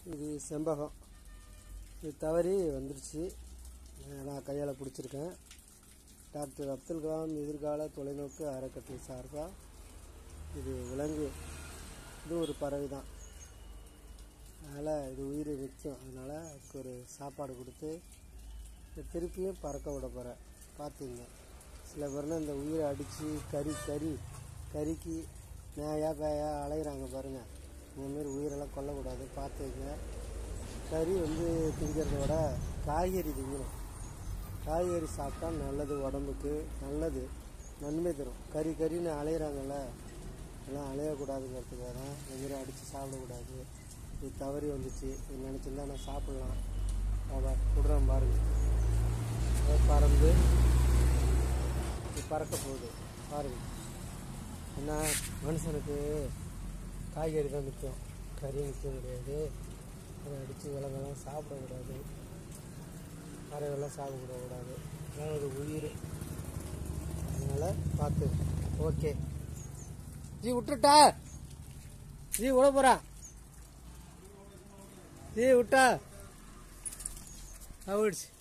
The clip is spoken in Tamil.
இது செம்பகம் இது தவறி வந்துருச்சு நான் கையால் பிடிச்சிருக்கேன் டாக்டர் அப்துல் கலாம் எதிர்கால தொலைநோக்கு அறக்கட்டளை சார்பாக இது விலங்கு இது ஒரு பறவை தான் அதனால் இது உயிர் நிற்கும் அதனால் அதுக்கு ஒரு சாப்பாடு கொடுத்து இது திருப்பியும் பறக்க விட போகிறேன் பார்த்துங்க சில பேர்னா இந்த உயிரை அடித்து கறி கறி கறிக்கு மேயா பேயா அலைகிறாங்க பாருங்கள் இந்தமாரி உயிரெல்லாம் கொல்லக்கூடாது பார்த்துங்க கறி வந்து திங்கிறத விட காய்கறி திங்கணும் காய்கறி சாப்பிட்டா நல்லது உடம்புக்கு நல்லது நன்மை தரும் கறி கறின்னு அலையிறாங்கல்ல எல்லாம் அலையக்கூடாதுங்கிறதுக்காக தான் இந்த மாதிரி அடித்து சாப்பிடக்கூடாது இது தவறி வந்துச்சு இது நினச்சிருந்தா நான் சாப்பிட்லாம் பாபா விடுறேன் பாருங்க அது பறந்து இது பறக்க போகுது பாருங்க என்ன மனுஷனுக்கு காய்கறி தான் நிற்கும் கறி நிற்க முடியாது அதை அடித்து விலங்கெல்லாம் சாப்பிடக்கூடாது பறவைகள்லாம் சாப்பிடக்கூடாது அதனால் ஒரு உயிர் அதனால் பார்த்து ஓகே ஜி விட்டுட்டா ஜி விட போகிறா ஜி விட்டா ஆயிடுச்சு